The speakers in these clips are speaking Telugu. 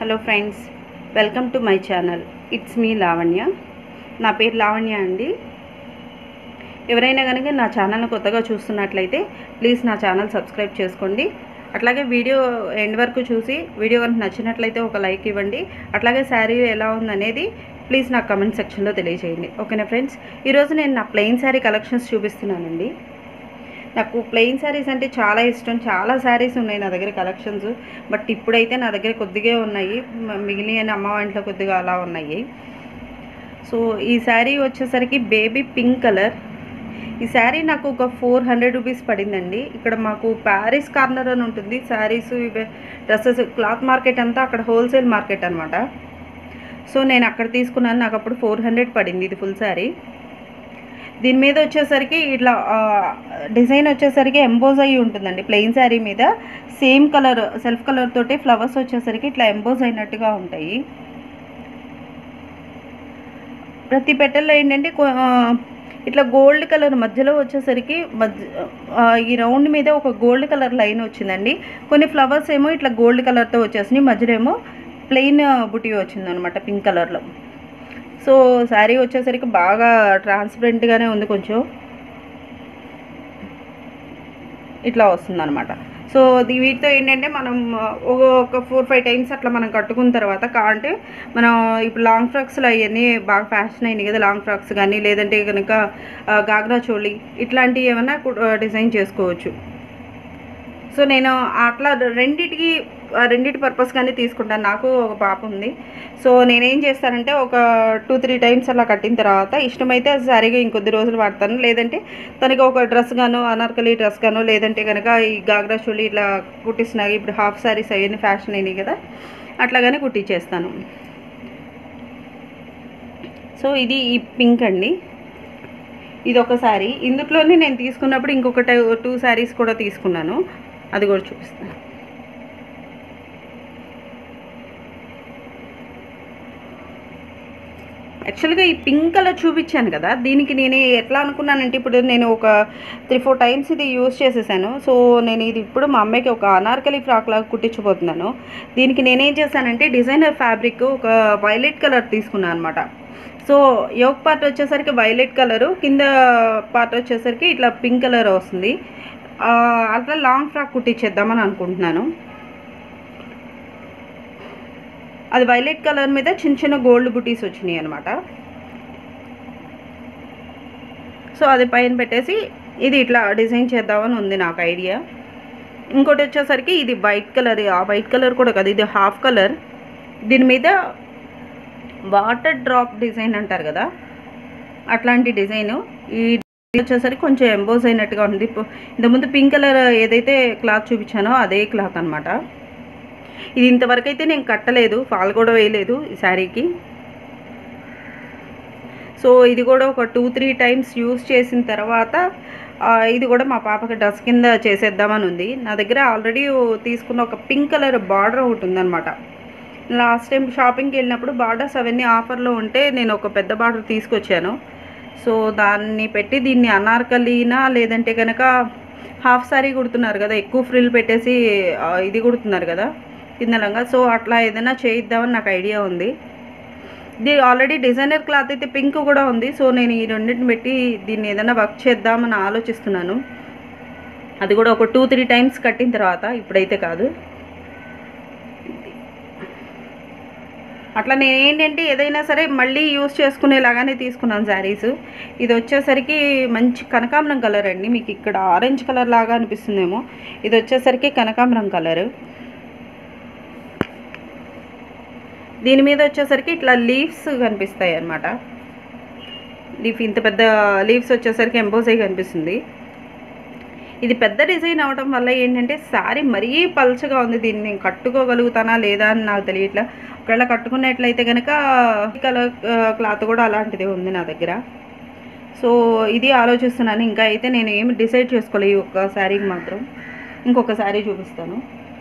hello friends welcome to my channel it's me Lavanya నా పేరు లావణ్య అండి ఎవరైనా కనుక నా ఛానల్ని కొత్తగా చూస్తున్నట్లయితే ప్లీజ్ నా ఛానల్ సబ్స్క్రైబ్ చేసుకోండి అట్లాగే వీడియో ఎండ్ వరకు చూసి వీడియో కనుక నచ్చినట్లయితే ఒక లైక్ ఇవ్వండి అట్లాగే శారీ ఎలా ఉందనేది ప్లీజ్ నాకు కమెంట్ సెక్షన్లో తెలియజేయండి ఓకేనా ఫ్రెండ్స్ ఈరోజు నేను నా ప్లెయిన్ శారీ కలెక్షన్స్ చూపిస్తున్నానండి నాకు ప్లెయిన్ శారీస్ అంటే చాలా ఇష్టం చాలా శారీస్ ఉన్నాయి నా దగ్గర కలెక్షన్స్ బట్ ఇప్పుడైతే నా దగ్గర కొద్దిగా ఉన్నాయి మ- మిగిలిన అమ్మ ఇంట్లో కొద్దిగా అలా ఉన్నాయి సో ఈ శారీ వచ్చేసరికి బేబీ పింక్ కలర్ ఈ శారీ నాకు ఒక ఫోర్ హండ్రెడ్ రూపీస్ పడిందండి ఇక్కడ మాకు ప్యారిస్ కార్నర్ అని ఉంటుంది శారీస్ ఇవే డ్రెస్సెస్ క్లాత్ మార్కెట్ అంతా అక్కడ హోల్సేల్ మార్కెట్ అనమాట సో నేను అక్కడ తీసుకున్నాను నాకు అప్పుడు ఫోర్ హండ్రెడ్ పడింది ఇది ఫుల్ శారీ దీని మీద వచ్చేసరికి ఇట్లా ఆ, డిజైన్ వచ్చేసరికి ఎంబోజ్ అయ్యి ఉంటుందండి ప్లెయిన్ శారీ మీద సేమ్ కలర్ సెల్ఫ్ కలర్ తోటి ఫ్లవర్స్ వచ్చేసరికి ఇట్లా ఎంబోజ్ అయినట్టుగా ఉంటాయి ప్రతి పెట్టెల్లో ఏంటంటే కొ- ఆ, ఇట్లా గోల్డ్ కలర్ మధ్యలో వచ్చేసరికి మధ్య ఆ, ఈ రౌండ్ మీద ఒక గోల్డ్ కలర్ లైన్ వచ్చిందండి కొన్ని ఫ్లవర్స్ ఏమో ఇట్లా గోల్డ్ కలర్తో వచ్చేసినాయి మధ్యలో ఏమో ప్లెయిన్ బుటీ వచ్చిందనమాట పింక్ కలర్లో సో శారీ వచ్చేసరికి బాగా ట్రాన్స్పరెంట్గానే ఉంది కొంచెం ఇట్లా వస్తుంది అనమాట సో దీ- వీటితో ఏంటంటే మనం ఆ, ఒక ఒక ఫోర్ ఫైవ్ టైమ్స్ అట్లా మనం కట్టుకున్న తర్వాత కా అంటే మనం ఇప్పుడు లాంగ్ ఫ్రాక్స్లో అవన్నీ బాగా ఫ్యాషన్ అయినాయి కదా లాంగ్ ఫ్రాక్స్ కానీ లేదంటే కనుక ఆ, గాగ్రా చోళీ ఇట్లాంటివి ఏమైనా డిజైన్ చేసుకోవచ్చు సో నేను అట్లా రెండిటికి ఆ రెండిటి పర్పస్ కానీ తీసుకుంటాను నాకు ఒక పాప ఉంది సో నేనేం చేస్తానంటే ఒక టూ త్రీ టైమ్స్ అలా కట్టిన తర్వాత ఇష్టమైతే అది సరిగా ఇంకొద్ది రోజులు వాడతాను లేదంటే తనకి ఒక డ్రెస్ గాను అనార్కలి డ్రెస్ గాను లేదంటే కనుక ఈ గాగ్రా చోళీ ఇట్లా కుట్టిస్తున్నాయి ఇప్పుడు హాఫ్ సారీస్ అవన్నీ ఫ్యాషన్ అయినాయి కదా అట్లాగానే కుట్టించేస్తాను సో ఇది ఈ పింక్ అండి ఇది ఒక శారీ ఇందులోనే నేను తీసుకున్నప్పుడు ఇంకొక టూ శారీస్ కూడా తీసుకున్నాను అది కూడా చూపిస్తాను యాక్చువల్గా ఈ పింక్ కలర్ చూపించాను కదా దీనికి నేను ఎట్లా అనుకున్నానంటే ఇప్పుడు నేను ఒక త్రీ ఫోర్ టైమ్స్ ఇది యూస్ చేసేసాను సో నేను ఇది ఇప్పుడు మా అమ్మాయికి ఒక అనార్కలి ఫ్రాక్ లాగా కుట్టించబోతున్నాను దీనికి నేనేం చేశానంటే డిజైనర్ ఫ్యాబ్రిక్ ఒక వైలెట్ కలర్ తీసుకున్నాను అనమాట సో యోక్ పార్ట్ వచ్చేసరికి వైలెట్ కలరు కింద పార్ట్ వచ్చేసరికి ఇట్లా పింక్ కలర్ వస్తుంది ఆ, అట్లా లాంగ్ ఫ్రాక్ కుట్టించేద్దామని అనుకుంటున్నాను అది వైలెట్ కలర్ మీద చిన్న చిన్న గోల్డ్ బుటీస్ వచ్చినాయి అనమాట సో అది పైన పెట్టేసి ఇది ఇట్లా డిజైన్ చేద్దామని ఉంది నాకు ఐడియా ఇంకోటి వచ్చేసరికి ఇది వైట్ కలర్ ఆ వైట్ కలర్ కూడా కాదు ఇది హాఫ్ కలర్ దీని మీద వాటర్ డ్రాప్ డిజైన్ అంటారు కదా అట్లాంటి డిజైన్ ఈ వచ్చేసరికి కొంచెం ఎంబోజ్ అయినట్టుగా ఉంది ఇప్పుడు ఇంతకుముందు పింక్ కలర్ ఏదైతే క్లాత్ చూపించానో అదే క్లాత్ అనమాట ఇది ఇంతవరకు అయితే నేను కట్టలేదు ఫాల్ కూడా వేయలేదు ఈ శారీకి సో ఇది కూడా ఒక టూ త్రీ టైమ్స్ యూస్ చేసిన తర్వాత ఆ, ఇది కూడా మా పాపకి డ్రెస్ కింద చేసేద్దామని ఉంది నా దగ్గర ఆల్రెడీ తీసుకున్న ఒక పింక్ కలర్ బార్డర్ ఒకటి ఉందన్నమాట లాస్ట్ టైం షాపింగ్కి వెళ్ళినప్పుడు బార్డర్స్ అవన్నీ ఆఫర్లో ఉంటే నేను ఒక పెద్ద బార్డర్ తీసుకొచ్చాను సో దాన్ని పెట్టి దీన్ని అనార్కలీనా లేదంటే కనుక హాఫ్ సారీ కుడుతున్నారు కదా ఎక్కువ ఫ్రిల్ పెట్టేసి ఆ, ఇది కుడుతున్నారు కదా కింద లంగా సో అట్లా ఏదైనా చేయిద్దామని నాకు ఐడియా ఉంది ఇది ఆల్రెడీ డిజైనర్ క్లాత్ అయితే పింక్ కూడా ఉంది సో నేను ఈ రెండింటిని పెట్టి దీన్ని ఏదైనా వర్క్ చేద్దామని ఆలోచిస్తున్నాను అది కూడా ఒక టూ త్రీ టైమ్స్ కట్టిన తర్వాత ఇప్పుడైతే కాదు అట్లా నేను ఏంటంటే ఏదైనా సరే మళ్ళీ యూస్ చేసుకునేలాగానే తీసుకున్నాను శారీస్ ఇది వచ్చేసరికి మంచి కనకాంబరం కలర్ అండి మీకు ఇక్కడ ఆరెంజ్ కలర్ లాగా అనిపిస్తుందేమో ఇది వచ్చేసరికి కనకాంబరం కలర్ దీని మీద వచ్చేసరికి ఇట్లా లీవ్స్ కనిపిస్తాయి అన్నమాట లీఫ్ ఇంత పెద్ద లీవ్స్ వచ్చేసరికి ఎంబోజ్ అయ్యి కనిపిస్తుంది ఇది పెద్ద డిజైన్ అవడం వల్ల ఏంటంటే శారీ మరీ పల్చగా ఉంది దీన్ని నేను కట్టుకోగలుగుతానా లేదా అని నాకు తెలియట్లా ఒకవేళ కట్టుకున్నట్లయితే కనుక కలర్ క్లాత్ కూడా అలాంటిదే ఉంది నా దగ్గర సో ఇది ఆలోచిస్తున్నాను ఇంకా అయితే నేను ఏమి డిసైడ్ చేసుకోలేదు ఈ ఒక్క శారీకి మాత్రం ఇంకొక శారీ చూపిస్తాను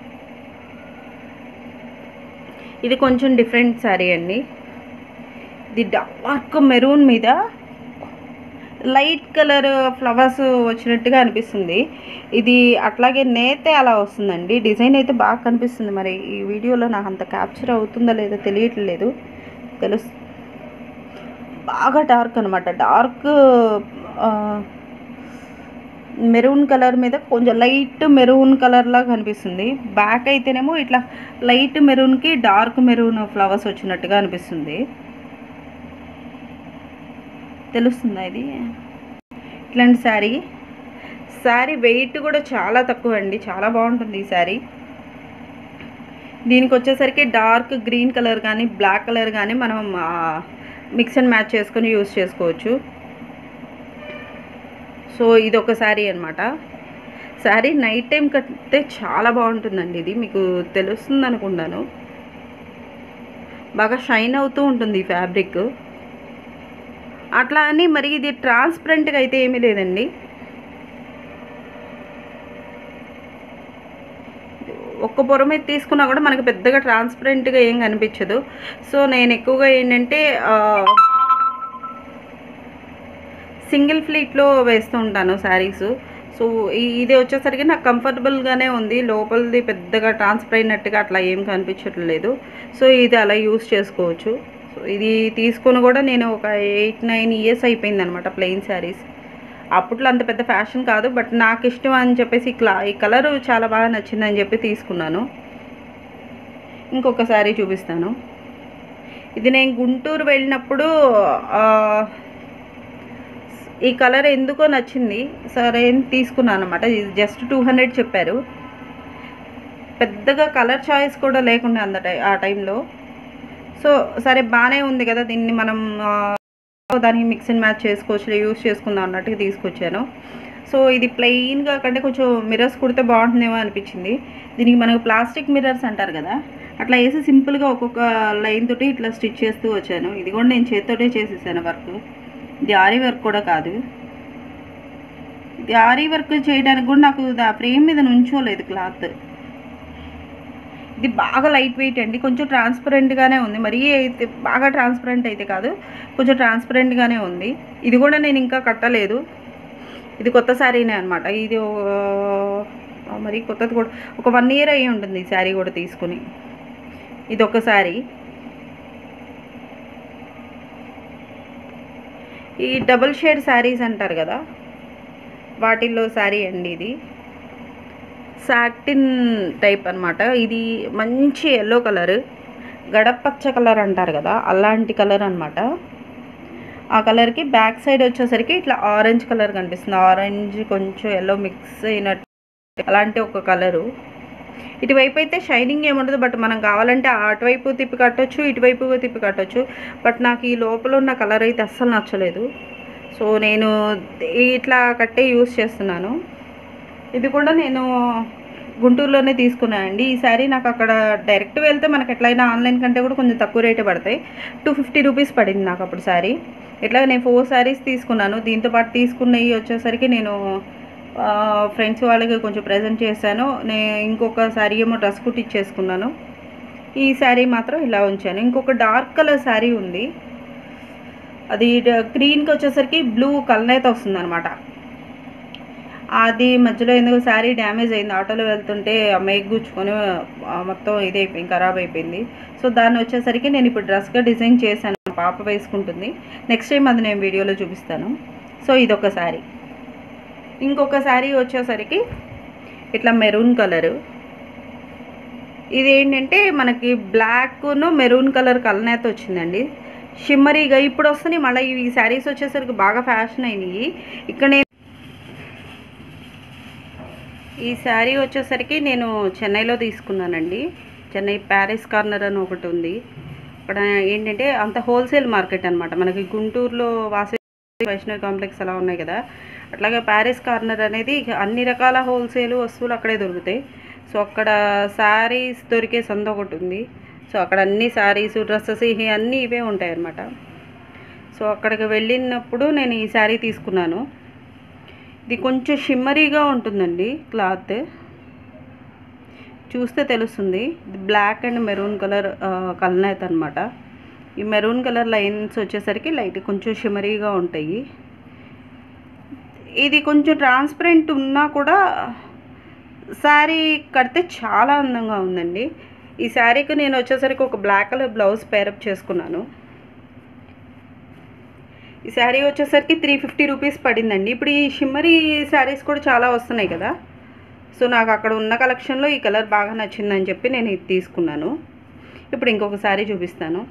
ఇది కొంచెం డిఫరెంట్ శారీ అండి ఇది డార్క్ మెరూన్ మీద లైట్ కలర్ ఫ్లవర్స్ వచ్చినట్టుగా అనిపిస్తుంది ఇది అట్లాగే నేతే అలా వస్తుందండి డిజైన్ అయితే బాగా కనిపిస్తుంది మరి ఈ వీడియోలో నాకు అంత క్యాప్చర్ అవుతుందో లేదో తెలియట్లేదు తెలుసు బాగా డార్క్ అనమాట డార్క్ మెరూన్ కలర్ మీద కొంచెం లైట్ మెరూన్ కలర్ లాగా కనిపిస్తుంది బ్యాక్ అయితేనేమో ఇట్లా లైట్ మెరూన్కి డార్క్ మెరూన్ ఫ్లవర్స్ వచ్చినట్టుగా అనిపిస్తుంది తెలుస్తుందా ఇది ఇట్లాంటి శారీ శారీ వెయిట్ కూడా చాలా తక్కువ అండి చాలా బాగుంటుంది ఈ శారీ దీనికి వచ్చేసరికి డార్క్ గ్రీన్ కలర్ కానీ బ్లాక్ కలర్ కానీ మనం మిక్స్ అండ్ మ్యాచ్ చేసుకొని యూస్ చేసుకోవచ్చు సో ఇది ఒక శారీ అనమాట శారీ నైట్ టైం కడితే చాలా బాగుంటుందండి ఇది మీకు తెలుస్తుంది అనుకుంటాను బాగా షైన్ అవుతూ ఉంటుంది ఈ ఫ్యాబ్రిక్ అట్లా అని మరి ఇది ట్రాన్స్పరెంట్గా అయితే ఏమీ లేదండి ఒక్క పొర మీద తీసుకున్నా కూడా మనకి పెద్దగా ట్రాన్స్పరెంట్గా ఏం కనిపించదు సో నేను ఎక్కువగా ఏంటంటే సింగిల్ ఫ్లీట్లో వేస్తూ ఉంటాను శారీస్ సో ఈ- ఇది వచ్చేసరికి నాకు కంఫర్టబుల్గానే ఉంది లోపలిది పెద్దగా ట్రాన్స్పరెంట్గా అట్లా ఏం కనిపించట్లేదు సో ఇది అలా యూస్ చేసుకోవచ్చు సో ఇది తీసుకొని కూడా నేను ఒక ఎయిట్ నైన్ ఇయర్స్ అయిపోయింది అనమాట ప్లెయిన్ శారీస్ అప్పట్లో అంత పెద్ద ఫ్యాషన్ కాదు బట్ నాకు ఇష్టం అని చెప్పేసి ఈ క్లా ఈ కలర్ చాలా బాగా నచ్చిందని చెప్పి తీసుకున్నాను ఇంకొక శారీ చూపిస్తాను ఇది నేను గుంటూరు వెళ్ళినప్పుడు ఆ, ఈ కలర్ ఎందుకో నచ్చింది సరే అని తీసుకున్నాను అనమాట ఇది జస్ట్ టూ హండ్రెడ్ చెప్పారు పెద్దగా కలర్ చాయిస్ కూడా లేకుండా అంద టై ఆ టైంలో సో సరే బాగానే ఉంది కదా దీన్ని మనం ఆ, దానికి మిక్స్ అండ్ మ్యాచ్ చేసుకోవచ్చు యూస్ చేసుకుందాం అన్నట్టుగా తీసుకొచ్చాను సో ఇది ప్లెయిన్గా కంటే కొంచెం మిర్రర్స్ కుడితే బాగుంటుందేమో అనిపించింది దీనికి మనకు ప్లాస్టిక్ మిర్రర్స్ అంటారు కదా అట్లా వేసి సింపుల్గా ఒక్కొక్క లైన్ తోటి ఇట్లా స్టిచ్ చేస్తూ వచ్చాను ఇది కూడా నేను చేతితోటే చేసేసాను వర్క్ ఇది ఆరీ వర్క్ కూడా కాదు ఇది ఆరీ వర్క్ చేయడానికి కూడా నాకు ఆ ఫ్రేమ్ మీద నుంచోలేదు క్లాత్ ఇది బాగా లైట్ వెయిట్ అండి కొంచెం ట్రాన్స్పరెంట్గానే ఉంది మరీ అయితే బాగా ట్రాన్స్పరెంట్ అయితే కాదు కొంచెం ట్రాన్స్పరెంట్గానే ఉంది ఇది కూడా నేను ఇంకా కట్టలేదు ఇది కొత్త శారీనే అనమాట ఇది ఓ- ఆ, మరి కొత్తది కూడా ఒక వన్ ఇయర్ అయ్యి ఉంటుంది ఈ శారీ కూడా తీసుకుని ఇది ఒక శారీ ఈ డబుల్ షేడ్ శారీస్ అంటారు కదా వాటిల్లో శారీ అండి ఇది సాటిన్ టైప్ అన్నమాట ఇది మంచి ఎల్లో కలర్ గడపచ్చ కలర్ అంటారు కదా అలాంటి కలర్ అన్నమాట ఆ కలర్కి బ్యాక్ సైడ్ వచ్చేసరికి ఇట్లా ఆరెంజ్ కలర్ కనిపిస్తుంది ఆరెంజ్ కొంచెం ఎల్లో మిక్స్ అయినట్టు అలాంటి ఒక కలరు ఇటువైపు అయితే షైనింగ్ ఏముండదు బట్ మనం కావాలంటే అటువైపు తిప్పి కట్టొచ్చు ఇటువైపు తిప్పి కట్టొచ్చు బట్ నాకు ఈ లోపల ఉన్న కలర్ అయితే అస్సలు నచ్చలేదు సో నేను ఇట్లా కట్టే యూస్ చేస్తున్నాను ఇది కూడా నేను గుంటూరులోనే తీసుకున్నానండి ఈ శారీ నాకు అక్కడ డైరెక్ట్ వెళ్తే మనకి ఎట్లయినా ఆన్లైన్ కంటే కూడా కొంచెం తక్కువ రేటే పడతాయి టూ ఫిఫ్టీ రూపీస్ పడింది నాకు అప్పుడు శారీ ఇట్లా నేను ఫోర్ శారీస్ తీసుకున్నాను దీంతో పాటు తీసుకున్నవి వచ్చేసరికి నేను ఫ్రెండ్స్ వాళ్ళకి కొంచెం ప్రజెంట్ చేశాను నేను ఇంకొక శారీ ఏమో డ్రెస్ కుట్టించేసుకున్నాను ఈ శారీ మాత్రం ఇలా ఉంచాను ఇంకొక డార్క్ కలర్ శారీ ఉంది అది గ్రీన్కి వచ్చేసరికి బ్లూ కలర్ వస్తుంది అనమాట అది మధ్యలో ఎందుకు శారీ డ్యామేజ్ అయింది ఆటోలో వెళ్తుంటే మేక్ గుచ్చుకొని ఆ, మొత్తం ఇది అయిపోయింది ఖరాబ్ అయిపోయింది సో దాన్ని వచ్చేసరికి నేను ఇప్పుడు డ్రెస్గా డిజైన్ చేశాను మా పాప వేసుకుంటుంది నెక్స్ట్ టైం అది నేను వీడియోలో చూపిస్తాను సో ఇదొక శారీ ఇంకొక శారీ వచ్చేసరికి ఇట్లా మెరూన్ కలరు ఇది ఏంటంటే మనకి బ్లాక్ను మెరూన్ కలర్ కలనేత వచ్చిందండి షిమ్మరీగా ఇప్పుడు వస్తున్నాయి మళ్ళీ ఈ శారీస్ వచ్చేసరికి బాగా ఫ్యాషన్ అయినాయి ఇక్కడ నేను ఈ శారీ వచ్చేసరికి నేను చెన్నైలో తీసుకున్నానండి చెన్నై ప్యారిస్ కార్నర్ అని ఒకటి ఉంది అక్కడ ఏంటంటే అంత హోల్సేల్ మార్కెట్ అనమాట మనకి గుంటూరులో వాసవి వైష్ణవి కాంప్లెక్స్ అలా ఉన్నాయి కదా అట్లాగే ప్యారిస్ కార్నర్ అనేది అన్ని రకాల హోల్సేల్ వస్తువులు అక్కడే దొరుకుతాయి సో అక్కడ శారీస్ దొరికే సంద ఒకటి ఉంది సో అక్కడ అన్ని శారీస్ డ్రెస్సెస్ ఇవి అన్నీ ఇవే ఉంటాయి అన్నమాట సో అక్కడికి వెళ్ళినప్పుడు నేను ఈ శారీ తీసుకున్నాను ఇది కొంచెం షిమ్మరీగా ఉంటుందండి క్లాత్ చూస్తే తెలుస్తుంది ఇది బ్లాక్ అండ్ మెరూన్ కలర్ కలనేత అనమాట ఈ మెరూన్ కలర్ లైన్స్ వచ్చేసరికి లైట్ కొంచెం షిమరీగా ఉంటాయి ఇది కొంచెం ట్రాన్స్పరెంట్ ఉన్నా కూడా శారీ కడితే చాలా అందంగా ఉందండి ఈ శారీకి నేను వచ్చేసరికి ఒక బ్లాక్ కలర్ బ్లౌజ్ పేరప్ చేసుకున్నాను ఈ శారీ వచ్చేసరికి త్రీ ఫిఫ్టీ రూపీస్ పడిందండి ఇప్పుడు ఈ షిమ్మరీ శారీస్ కూడా చాలా వస్తున్నాయి కదా సో నాకు అక్కడ ఉన్న కలెక్షన్లో ఈ కలర్ బాగా నచ్చిందని చెప్పి నేను ఇది తీసుకున్నాను ఇప్పుడు ఇంకొక శారీ చూపిస్తాను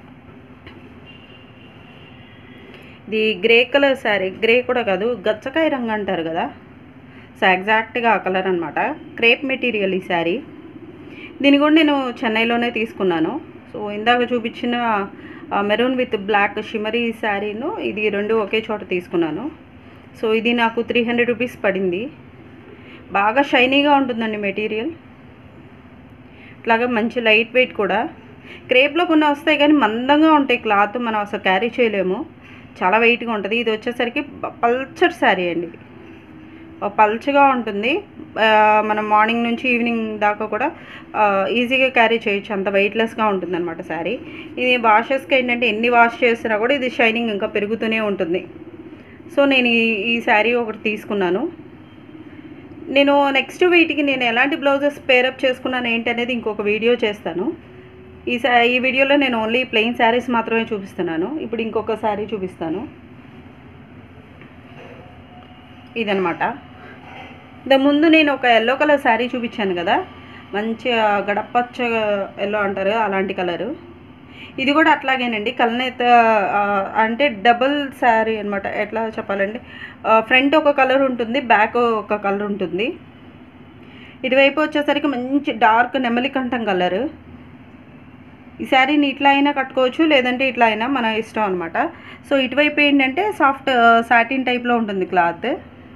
ఇది గ్రే కలర్ శారీ గ్రే కూడా కాదు గచ్చకాయ రంగు అంటారు కదా సో ఎగ్జాక్ట్గా ఆ కలర్ అనమాట క్రేప్ మెటీరియల్ ఈ శారీ దీన్ని కూడా నేను చెన్నైలోనే తీసుకున్నాను సో ఇందాక చూపించిన మెరూన్ విత్ బ్లాక్ షిమరీ శారీను ఇది రెండు ఒకే చోట తీసుకున్నాను సో ఇది నాకు త్రీ హండ్రెడ్ రూపీస్ పడింది బాగా షైనీగా ఉంటుందండి మెటీరియల్ ఇట్లాగా మంచి లైట్ వెయిట్ కూడా క్రేప్లో కొన్ని వస్తాయి కానీ మందంగా ఉంటాయి క్లాత్ మనం అసలు క్యారీ చేయలేము చాలా వెయిట్గా ఉంటుంది ఇది వచ్చేసరికి పల్చర్ శారీ అండి పల్చగా ఉంటుంది మనం మార్నింగ్ నుంచి ఈవినింగ్ దాకా కూడా ఈజీగా క్యారీ చేయొచ్చు అంత వెయిట్లెస్గా ఉంటుంది అనమాట శారీ ఇది వాషెస్కి ఏంటంటే ఎన్ని వాష్ చేసినా కూడా ఇది షైనింగ్ ఇంకా పెరుగుతూనే ఉంటుంది సో నేను ఈ ఈ శారీ ఒకటి తీసుకున్నాను నేను నెక్స్ట్ వీటికి నేను ఎలాంటి బ్లౌజెస్ పేరప్ చేసుకున్నాను ఏంటి అనేది ఇంకొక వీడియో చేస్తాను ఈ సా ఈ వీడియోలో నేను ఓన్లీ ప్లెయిన్ శారీస్ మాత్రమే చూపిస్తున్నాను ఇప్పుడు ఇంకొక శారీ చూపిస్తాను ఇదనమాట ఇంతకు ముందు నేను ఒక ఎల్లో కలర్ శారీ చూపించాను కదా మంచి గడపచ్చ ఎల్లో అంటారు అలాంటి కలరు ఇది కూడా అట్లాగేనండి కలనేత అంటే డబుల్ శారీ అనమాట ఎట్లా చెప్పాలండి ఫ్రంట్ ఒక కలర్ ఉంటుంది బ్యాక్ ఒక కలర్ ఉంటుంది ఇటువైపు వచ్చేసరికి మంచి డార్క్ నెమలి కంఠం కలరు ఈ శారీని ఇట్లా అయినా కట్టుకోవచ్చు లేదంటే ఇట్లా అయినా మన ఇష్టం అనమాట సో ఇటువైపు ఏంటంటే సాఫ్ట్ సాటిన్ టైప్లో ఉంటుంది క్లాత్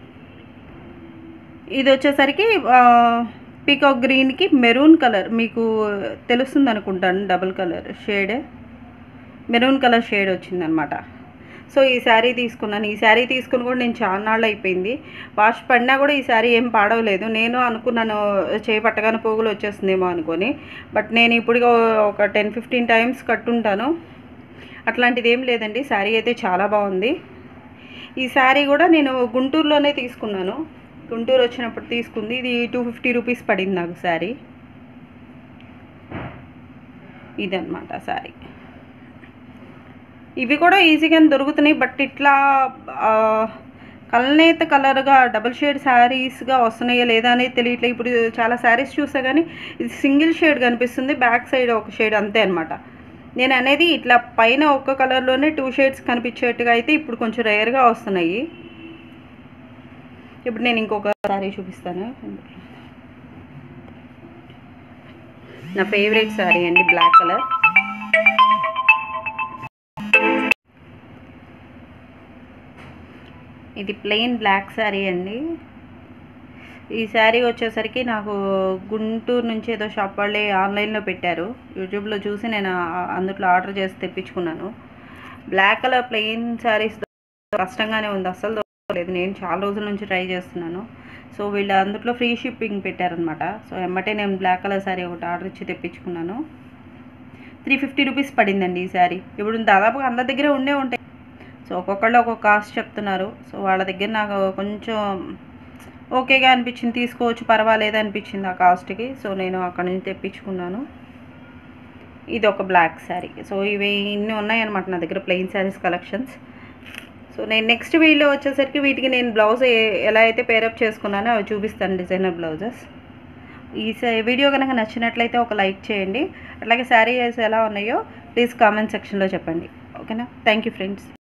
ఇది వచ్చేసరికి పీకాక్ గ్రీన్కి మెరూన్ కలర్ మీకు తెలుస్తుంది అనుకుంటాను double colour shade maroon colour shade వచ్చిందనమాట సో ఈ శారీ తీసుకున్నాను ఈ శారీ తీసుకుని కూడా నేను చాలా నాళ్ళు అయిపోయింది వాష్ పడినా కూడా ఈ శారీ ఏం పాడవలేదు నేను అనుకున్నాను చేపట్టగానే పోగులు వచ్చేస్తుందేమో అనుకొని బట్ నేను ఇప్పుడు ఒక టెన్ ఫిఫ్టీన్ టైమ్స్ కట్టుంటాను అట్లాంటిది ఏం లేదండి శారీ అయితే చాలా బాగుంది ఈ శారీ కూడా నేను గుంటూరులోనే తీసుకున్నాను గుంటూరు వచ్చినప్పుడు తీసుకుంది ఇది టూ ఫిఫ్టీ రూపీస్ పడింది నాకు శారీ ఇదన్నమాట శారీ ఇవి కూడా ఈజీగానే దొరుకుతున్నాయి బట్ ఇట్లా కలనేత కలర్గా డబుల్ షేడ్ శారీస్గా వస్తున్నాయా లేదా అనేది తెలియట్లేదు ఇప్పుడు చాలా శారీస్ చూసా కానీ ఇది సింగిల్ షేడ్ కనిపిస్తుంది బ్యాక్ సైడ్ ఒక షేడ్ అంతే అనమాట నేను అనేది ఇట్లా పైన ఒక్క కలర్లోనే టూ షేడ్స్ కనిపించేట్టుగా అయితే ఇప్పుడు కొంచెం రేర్గా వస్తున్నాయి ఇప్పుడు నేను ఇంకొక శారీ చూపిస్తాను నా ఫేవరెట్ శారీ అండి బ్లాక్ కలర్ ఇది ప్లెయిన్ బ్లాక్ శారీ అండి ఈ శారీ వచ్చేసరికి నాకు గుంటూరు నుంచి ఏదో షాప్ వాళ్ళే ఆన్లైన్లో పెట్టారు యూట్యూబ్లో చూసి నేను అందులో ఆర్డర్ చేసి తెప్పించుకున్నాను బ్లాక్ కలర్ ప్లెయిన్ శారీస్ కష్టంగానే ఉంది అస్సలు దొరకలేదు నేను చాలా రోజుల నుంచి ట్రై చేస్తున్నాను సో వీళ్ళు అందులో ఫ్రీ షిప్పింగ్ పెట్టారనమాట సో ఎమ్మటే నేను బ్లాక్ కలర్ శారీ ఒకటి ఆర్డర్ ఇచ్చి తెప్పించుకున్నాను త్రీ ఫిఫ్టీ రూపీస్ పడిందండి ఈ శారీ ఇప్పుడు దాదాపుగా అందరి దగ్గర ఉండే ఉంటాయి సో ఒక్కొక్కళ్ళు ఒక్కొక్క కాస్ట్ చెప్తున్నారు సో వాళ్ళ దగ్గర నాకు కొంచెం ఓకేగా అనిపించింది తీసుకోవచ్చు పర్వాలేదు అనిపించింది ఆ కాస్ట్కి సో నేను అక్కడ నుంచి తెప్పించుకున్నాను ఇది ఒక బ్లాక్ శారీ సో ఇవి ఇన్ని ఉన్నాయన్నమాట నా దగ్గర ప్లెయిన్ శారీస్ కలెక్షన్స్ సో నేను నెక్స్ట్ వీడియో వచ్చేసరికి వీటికి నేను బ్లౌజ్ ఎలా అయితే పేరప్ చేసుకున్నానో అవి చూపిస్తాను డిజైనర్ బ్లౌజెస్ ఈ వీడియో కనుక నచ్చినట్లయితే ఒక లైక్ చేయండి అట్లాగే శారీస్ ఎలా ఉన్నాయో ప్లీజ్ కామెంట్ సెక్షన్లో చెప్పండి ఓకేనా థ్యాంక్ యూ ఫ్రెండ్స్